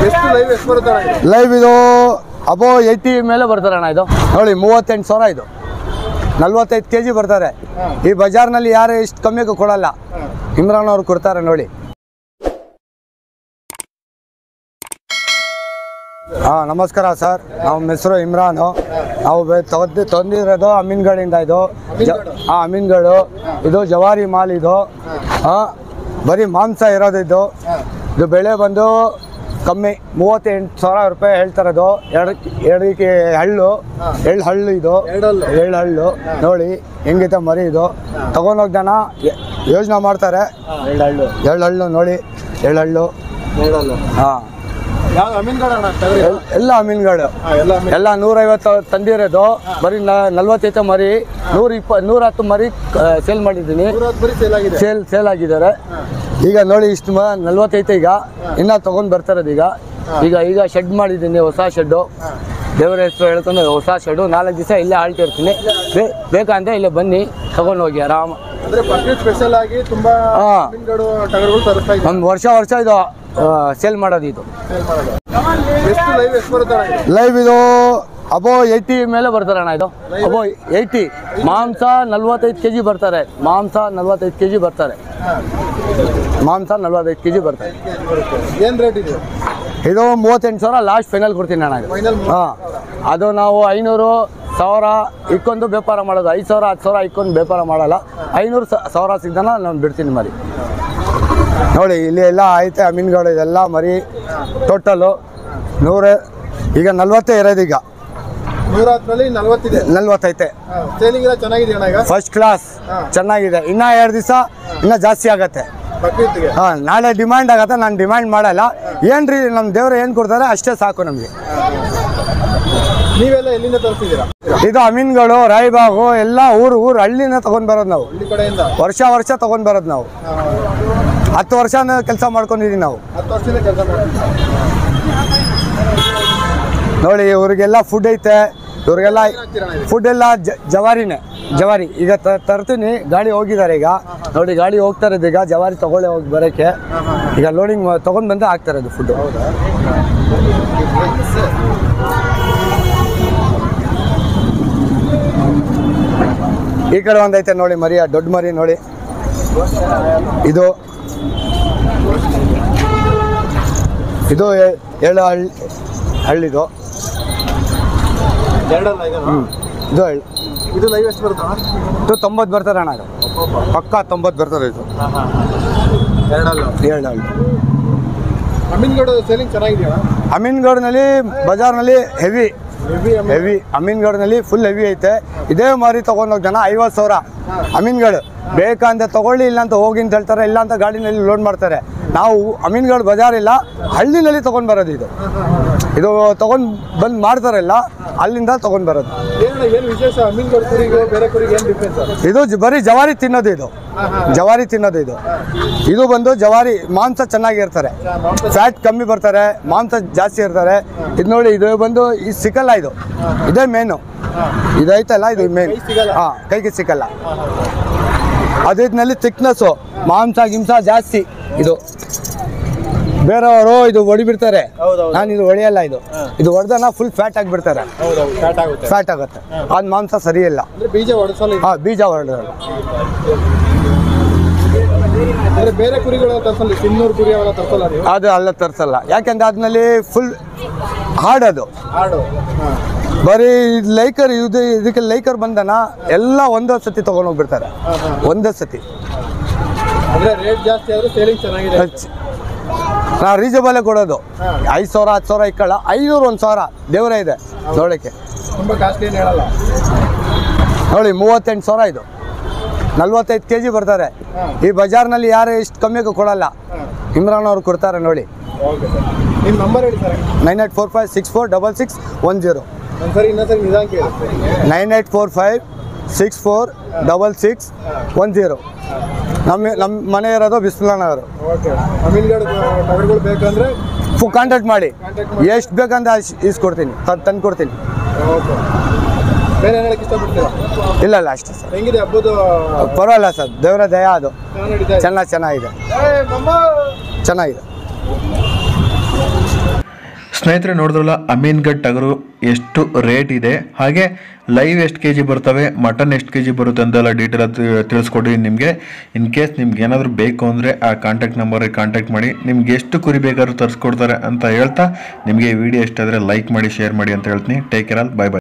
ಎಷ್ಟು ಲೈವ್ ಎಷ್ಟು ಬರುತ್ತೆ ಅಣ್ಣ ಇದು? ಲೈವ್ ಇದು ಅಬೋ ಏಯ್ಟಿ ಮೇಲೆ ಬರ್ತಾರೆ ಅಣ್ಣ ಇದು ನೋಡಿ ಮೂವತ್ತೆಂಟು ಸಾವಿರ ಇದು ನಲ್ವತ್ತೈದು ಕೆ ಜಿ ಬರ್ತಾರೆ ಈ ಬಜಾರ್ನಲ್ಲಿ ಯಾರು ಇಷ್ಟು ಕಮ್ಮಿಗೆ ಕೊಡಲ್ಲ ಇಮ್ರಾನ್ ಅವ್ರು ಕೊಡ್ತಾರೆ ನೋಡಿ ಹಾಂ ನಮಸ್ಕಾರ ಸರ್ ನಮ್ಮ ಹೆಸರು ಇಮ್ರಾನು ನಾವು ಬೆ- ತೊಂದು ತಂದಿರೋದು ಅಮೀನ್ಗಡಿಂದ ಇದು ಜ ಹಾಂ ಅಮೀನ್ಗಡು ಇದು ಜವಾರಿ ಮಾಲ್ ಇದು ಹಾಂ ಬರೀ ಮಾಂಸ ಇರೋದು ಇದು ಇದು ಬೆಳೆ ಬಂದು ಕಮ್ಮಿ ಮೂವತ್ತೆಂಟು ಸಾವಿರ ರೂಪಾಯಿ ಹೇಳ್ತಾರದು ಎರಡು ಎರಡಕ್ಕೆ ಹಳ್ಳು ಎಳ್ಳು ಹಳ್ಳು ಇದು ಎರಡಲ್ಲು. ಎಳ್ಳು ಹಳ್ಳು ನೋಡಿ ಹೆಂಗೈತೆ ಮರಿ ಇದು ತಗೊಂಡೋಗಿ ಜನ ಯೋಜನೆ ಮಾಡ್ತಾರೆ ಎರಡು ಹಳ್ಳು ಎಳ್ಳು ಹಳ್ಳು ನೋಡಿ ಎಳ್ಳು ಹಳ್ಳು ಎರಡು ಹಳ್ಳು ಹಾಂ ಯಾವ ಅಮೀನ್ಗಡ ಅಣ್ಣ ತಗರಿ ಎಲ್ಲ ಅಮೀನ್ಗಳು ಹಾಂ ಎಲ್ಲ ಅಮೀನ್ ಎಲ್ಲ ನೂರೈವತ್ತು ತಂದಿರೋದು ಬರೀ ನಲ್ವತ್ತೈತೆ ಮರಿ ನೂರ ಇಪ್ಪ ನೂರ ಹತ್ತು ಮರಿ ಸೇಲ್ ಮಾಡಿದ್ದೀನಿ ನೂರತ್ತು ಬರೀ ಸೇಲ್ ಆಗಿದೆ ಸೇಲ್ ಸೇಲ್ ಆಗಿದ್ದಾರೆ ಈಗ ನೋಡಿ ಇಷ್ಟು ಮ ನಲ್ವತ್ತೈತೆ ಈಗ ಇನ್ನ ತಗೊಂಡ್ ಬರ್ತಾರದು ಈಗ ಈಗ ಈಗ ಶೆಡ್ ಮಾಡಿದ್ದೀನಿ ಹೊಸ ಶೆಡ್ಡು ದೇವರ ಹೆಸರು ಹೇಳ್ಕೊಂಡು ಹೊಸ ಶೆಡ್ಡು ನಾಲ್ಕು ದಿವಸ ಇಲ್ಲೇ ಆಳ್ತಿರ್ತೀನಿ ಬೇ ಬೇಕಂದ್ರೆ ಇಲ್ಲೇ ಬನ್ನಿ ತಗೊಂಡು ಹೋಗಿ ಆರಾಮ ಅಂದ್ರೆ ಬಕ್ರೀದ್ ಸ್ಪೆಷಲ್ ಆಗಿ ತುಂಬಾ ಹಾ. ಅಮೀನ್ಗಡು ಟಗರುಗಳು ತರಿಸ್ತಾ ಇದ್ದಾರೆ ಒಂದು ವರ್ಷ ವರ್ಷ ಇದು ಸೇಲ್ ಮಾಡೋದು ಇದು ಸೇಲ್ ಮಾಡೋದು ಎಷ್ಟು ಲೈವ್ ಎಷ್ಟು ಬರುತ್ತೆ ಅಣ್ಣ ಇದು? ಲೈವ್ ಇದು ಅಬೋ ಏಯ್ಟಿ ಮೇಲೆ ಬರ್ತಾರೆ ಅಣ್ಣ ಇದು ಅಬೋ ಏಯ್ಟಿ ಮಾಂಸ ನಲ್ವತ್ತೈದು ಕೆ ಜಿ ಬರ್ತಾರೆ ಮಾಂಸ ನಲ್ವತ್ತೈದು ಕೆ ಜಿ ಬರ್ತಾರೆ ಹಾ. ಮಾಂಸ ನಲ್ವತ್ತೈದು ಕೆ ಜಿ ಬರ್ತಾರೆ ಕೆಜಿ ಬರುತ್ತೆ ಏನ್ ರೇಟ್ ಇದೆ ಇದು ಮೂವತ್ತೆಂಟು ಸಾವಿರ ಲಾಸ್ಟ್ ಫೈನಲ್ ಕೊಡ್ತೀನಿ ಅಣ್ಣ ಇದು ಫೈನಲ್ ಹಾಂ ಅದು ನಾವು ಐನೂರು ಸಾವಿರ ಇಕ್ಕೊಂಡು ವ್ಯಾಪಾರ ಮಾಡೋದು ಐದು ಸಾವಿರ ಹತ್ತು ಸಾವಿರ ಇಕ್ಕೊಂಡು ವ್ಯಾಪಾರ ಮಾಡಲ್ಲ ಐನೂರು ಸ- ಸಾವಿರ ಸಿಗ್ದಾನ ನಾನು ಬಿಡ್ತೀನಿ ಮರಿ ನೋಡಿ ಇಲ್ಲಿ ಎಲ್ಲ ಐತೆ ಮೀನುಗಳು ಇದೆಲ್ಲ ಮರಿ ಟೋಟಲು ನೂರ ಈಗ ನಲ್ವತ್ತೇ ಇರೋದು ಈಗ ನೂರ ಹತ್ತರಲ್ಲಿ ನಲ್ವತ್ತಿದೆ ನಲ್ವತ್ತೈತೆ ಸೇಲಿಂಗ್ ಎಲ್ಲ ಚೆನ್ನಾಗಿದೆ ಅಣ್ಣ ಈಗ ಫಸ್ಟ್ ಕ್ಲಾಸ್ ಹಾ. ಚೆನ್ನಾಗಿದೆ ಇನ್ನೂ ಎರಡು ದಿವಸ ಇನ್ನೂ ಜಾಸ್ತಿ ಆಗತ್ತೆ ಬಕ್ರೀದ್ಗೆ ಹಾಂ ನಾಳೆ ಡಿಮ್ಯಾಂಡ್ ಆಗತ್ತೆ ನಾನು ಡಿಮ್ಯಾಂಡ್ ಮಾಡಲ್ಲ ಏನ್ರಿ ನಮ್ಮ ದೇವ್ರು ಏನು ಕೊಡ್ತಾರೆ ಅಷ್ಟೇ ಸಾಕು ನಮಗೆ ನೀವೆಲ್ಲ ಎಲ್ಲಿಂದ ತರಿಸಿದ್ದೀರಾ ಇದು ಅಮೀನ್ಗಳು ರಾಯಬಾಗು ಎಲ್ಲ ಊರು ಊರು ಹಳ್ಳಿನ ತಗೊಂಡ್ ಬರೋದು ನಾವು ಹಳ್ಳಿ ಕಡೆಯಿಂದ ವರ್ಷ ವರ್ಷ ತಗೊಂಡ್ ಬರೋದು ನಾವು ಹಾ. ಹತ್ತು ವರ್ಷ ಕೆಲಸ ಮಾಡ್ಕೊಂಡಿದೀವಿ ನಾವು ಹತ್ತು ವರ್ಷದಿಂದ ಕೆಲಸ ಮಾಡ್ತಿದ್ದೀರಾ ನೋಡಿ ಇವ್ರಿಗೆಲ್ಲ ಫುಡ್ ಐತೆ ಇವ್ರಿಗೆಲ್ಲ ಹಾಕ್ತೀರಾ ಅಣ್ಣ ಇದು? ಫುಡ್ ಎಲ್ಲ ಜ- ಜವಾರಿನೇ ಜವಾರಿ ಈಗ ತ- ತರ್ತೀನಿ ಗಾಡಿ ಹೋಗಿದ್ದಾರೆ ಈಗ ನೋಡಿ ಗಾಡಿ ಹೋಗ್ತಾ ಇರೋದು ಈಗ ಜವಾರಿ ತಗೊಳ್ಳಿ ಹೋಗಿ ಬರೋಕ್ಕೆ ಹಾ, ಹಾ, ಹಾ. ಈಗ ಲೋಡಿಂಗ್ ತಗೊಂಡ್ ಬಂದು ಹಾಕ್ತಾ ಇರೋದು ಫುಡ್ ಹೌದಾ ಈ ಕಡೆ ಒಂದೈತೆ ನೋಡಿ ಮರಿ ಆ ದೊಡ್ಡ ಮರಿ ನೋಡಿ ಇದು ಇದು ಎ- ಏಳು ಹಳ್ಳಿ ಹಳ್ಳಿದು ಎರಡಲ್ಲ ಈಗ ಇದು ಹಳ್ಳಿ ಇದು ಲೈವ್ ಎಷ್ಟು ಬರುತ್ತೆ ಇದು ತೊಂಬತ್ತು ಬರ್ತಾರೆ ಅಣ್ಣ ಇದು ಪಕ್ಕ ತೊಂಬತ್ತು ಬರ್ತಾರೆ ಇದು ಎರಡಲ್ಲ ಏಳು ಹಳ್ಳಿ ಅಮೀನ್ಗಡು ಸೇಲಿಂಗ್ ಚೆನ್ನಾಗಿದೆಯಾ ಅಮೀನ್ಗಢ್ನಲ್ಲಿ ಬಜಾರ್ನಲ್ಲಿ ಹೆವಿ ಹೆವಿ ಹೆವಿ ಅಮೀನ್ಗಢ್ನಲ್ಲಿ ಫುಲ್ ಹೆವಿ ಐತೆ ಇದೇ ಮಾರಿ ತಗೊಂಡೋಗಿ ಜನ ಐವತ್ತು ಸಾವಿರ ಅಮೀನ್ಗಢ್ ಬೇಕಂತ ತಗೊಳ್ಳಿ ಇಲ್ಲ ಅಂತ ಹೋಗಿ ಅಂತ ಹೇಳ್ತಾರೆ ಇಲ್ಲ ಅಂತ ಗಾಡಿನಲ್ಲಿ ಲೋಡ್ ಮಾಡ್ತಾರೆ ನಾವು ಅಮೀನ್ಗಢ್ ಬಜಾರ್ ಇಲ್ಲ ಹಳ್ಳಿನಲ್ಲಿ ತಗೊಂಡ್ ಬರೋದು ಇದು ಇದು ತಗೊಂಡ್ ಬಂದು ಮಾಡ್ತಾರಲ್ಲ ಅಲ್ಲಿಂದ ತಗೊಂಡ್ ಬರೋದು ಏನು ಏನು ವಿಶೇಷ ಅಮೀನ್ಗಡ್ ಕುರಿಗೂ ಬೇರೆ ಕುರಿಗೆ ಏನು ಡಿಫ್ರೆನ್ಸ್ ಇದು ಜ- ಬರೀ ಜವಾರಿ ತಿನ್ನೋದು ಇದು ಜವಾರಿ ತಿನ್ನೋದು ಇದು ಇದು ಬಂದು ಜವಾರಿ ಮಾಂಸ ಚೆನ್ನಾಗಿರ್ತಾರೆ ಫ್ಯಾಟ್ ಕಮ್ಮಿ ಬರ್ತಾರೆ ಮಾಂಸ ಜಾಸ್ತಿ ಇರ್ತಾರೆ ಇದು ನೋಡಿ ಇದು ಬಂದು ಇದು ಸಿಕ್ಕಲ್ಲ ಇದು ಇದೇ ಮೇನು ಇದೈತಲ್ಲ ಇದು ಮೇನ್ ಕೈ ಸಿಗಲ್ಲ. ಹಾಂ ಕೈಗೆ ಸಿಕ್ಕಲ್ಲ ಅದಿದ್ನಲ್ಲಿ ಥಿಕ್ನೆಸ್ಸು ಮಾಂಸ ಗಿಂಸ ಜಾಸ್ತಿ ಇದು ಬೇರೆಯವರು ಇದು ಹೊಡಿಬಿಡ್ತಾರೆ ಹೌದೌದು. ನಾನು ಇದು ಹೊಡೆಯಲ್ಲ ಇದು ಇದು ಹೊಡೆದನ ಫುಲ್ ಫ್ಯಾಟ್ ಆಗಿಬಿಡ್ತಾರೆ ಹೌದೌದು ಫ್ಯಾಟ್ ಆಗುತ್ತೆ ಫ್ಯಾಟ್ ಆಗುತ್ತೆ ಅದು ಮಾಂಸ ಸರಿ ಇಲ್ಲ ಅಂದ್ರೆ ಬೀಜ ಹೊಡೆಸಲ್ಲ ಇದು. ಹಾಂ ಬೀಜ ಹೊಡೆದಲ್ಲ ಅಂದ್ರೆ ಬೇರೆ ಕುರಿಗಳೆಲ್ಲ ತರ್ಸಲ್ಲ ಸಿನ್ನೂರು ಕುರಿ ಅವೆಲ್ಲ ತರ್ಸಲ್ಲ ನೀವು ಅದು ಅಲ್ಲ ತರಿಸಲ್ಲ ಯಾಕೆಂದ್ರೆ ಅದ್ರಲ್ಲಿ ಫುಲ್ ಹಾರ್ಡ್ ಅದು ಆಡು ಹಾಂ ಬರೀ ಲೈಕರ್ ಇದು ಇದಕ್ಕೆ ಲೈಕರ್ ಬಂದನ ಎಲ್ಲ ಒಂದೇ ಸತಿ ತಗೊಂಡು ಹೋಗ್ಬಿಡ್ತಾರೆ ಹಾಂ ಹಾಂ ಒಂದೇ ಸತಿ ಅಂದ್ರೆ ರೇಟ್ ಜಾಸ್ತಿ ಆದ್ರೆ ಸೇಲಿಂಗ್ ಚೆನ್ನಾಗಿದೆ ನಾ ರೀಸನಬಲೇ ಕೊಡೋದು ಹಾ. ಐದು ಸಾವಿರ ಹತ್ತು ಸಾವಿರ ಇಕ್ಕಲ್ಲ ಐನೂರು ಒಂದು ಸಾವಿರ ದೇವರೇ ಇದೆ ನೋಡೋಕ್ಕೆ ತುಂಬಾ ಕಾಸ್ಟ್ಲಿ ಏನು ಹೇಳಲ್ಲ ನೋಡಿ ಮೂವತ್ತೆಂಟು ಸಾವಿರ ಇದು ನಲ್ವತ್ತೈದು ಕೆ ಜಿ ಬರ್ತಾರೆ ಹಾಂ ಈ ಬಜಾರ್ನಲ್ಲಿ ಯಾರು ಇಷ್ಟು ಕಮ್ಮಿಗೆ ಕೊಡಲ್ಲ ಹಾಂ ಇಮ್ರಾನ್ ಅವ್ರು ಕೊಡ್ತಾರೆ ನೋಡಿ ಓಕೆ ಸರ್ ನಿಮ್ಮ ನಂಬರ್ ಹೇಳಿ sir nine eight four five six four double six one zero ಒಂದ್ಸರಿ ಇನ್ನೊಂದ್ಸರಿ ನಿಧಾನ ಕೇಳಿ nine eight four five six four double six one zero ನಮ್ಮ ನಮ್ಮ ಮನೆ ಇರೋದು ಬಿಸ್ಲಾ ನಗರ ಓಕೆ ಅಮೀನ್ಗಡ್ ಟಗರುಗಳು ಬೇಕಂದ್ರೆ ಫು ಕಾಂಟ್ಯಾಕ್ಟ್ ಮಾಡಿ ಕಾಂಟ್ಯಾಕ್ಟ್ ಮಾಡಿ ಎಷ್ಟು ಬೇಕಂತ ಅಷ್ಟು ಇಸ್ಕೊಡ್ತೀನಿ ತಂದು ಕೊಡ್ತೀನಿ ಓಕೆ ಬೇರೆ ಏನು ಹೇಳಕ್ಕೆ ಇಷ್ಟಪಡ್ತೀರಾ ಇಲ್ಲ ಇಲ್ಲ ಅಷ್ಟೇ ಸರ್ ಹೆಂಗಿದೆ ಹಬ್ಬದ ಪರವಾಗಿಲ್ಲ ಸರ್ ದೇವರ ದಯ ಅದು ಚೆನ್ನಾಗಿ ನಡೀತಾ ಇದೆ ಚೆನ್ನಾಗಿ ಚೆನ್ನಾಗಿದೆ ಏ, ಮಮ್ಮ! ಚೆನ್ನಾಗಿದೆ ಸ್ನೇಹಿತರೆ ನೋಡಿದ್ರಲ್ಲ ಅಮೀನ್ಗಢ್ ಟಗರು ಎಷ್ಟು ರೇಟ್ ಇದೆ ಹಾಗೆ ಲೈವ್ ಎಷ್ಟು ಕೆ ಜಿ ಬರ್ತವೆ ಮಟನ್ ಎಷ್ಟು ಕೆ ಜಿ ಬರುತ್ತೆ ಅಂತೆಲ್ಲ ಡೀಟೇಲ್ ತಿಳಿಸ್ಕೊಡಿ ನಿಮಗೆ ಇನ್ ಕೇಸ್ ನಿಮ್ಗೆ ಏನಾದರೂ ಬೇಕು ಅಂದರೆ ಆ ಕಾಂಟ್ಯಾಕ್ಟ್ ನಂಬರಿಗೆ ಕಾಂಟ್ಯಾಕ್ಟ್ ಮಾಡಿ ನಿಮ್ಗೆ ಎಷ್ಟು ಕುರಿ ಬೇಕಾದ್ರೂ ತರಿಸ್ಕೊಡ್ತಾರೆ ಅಂತ ಹೇಳ್ತಾ ನಿಮಗೆ ಈ ವಿಡಿಯೋ ಇಷ್ಟ ಆದರೆ ಲೈಕ್ ಮಾಡಿ ಶೇರ್ ಮಾಡಿ ಅಂತ ಹೇಳ್ತೀನಿ take care all bye by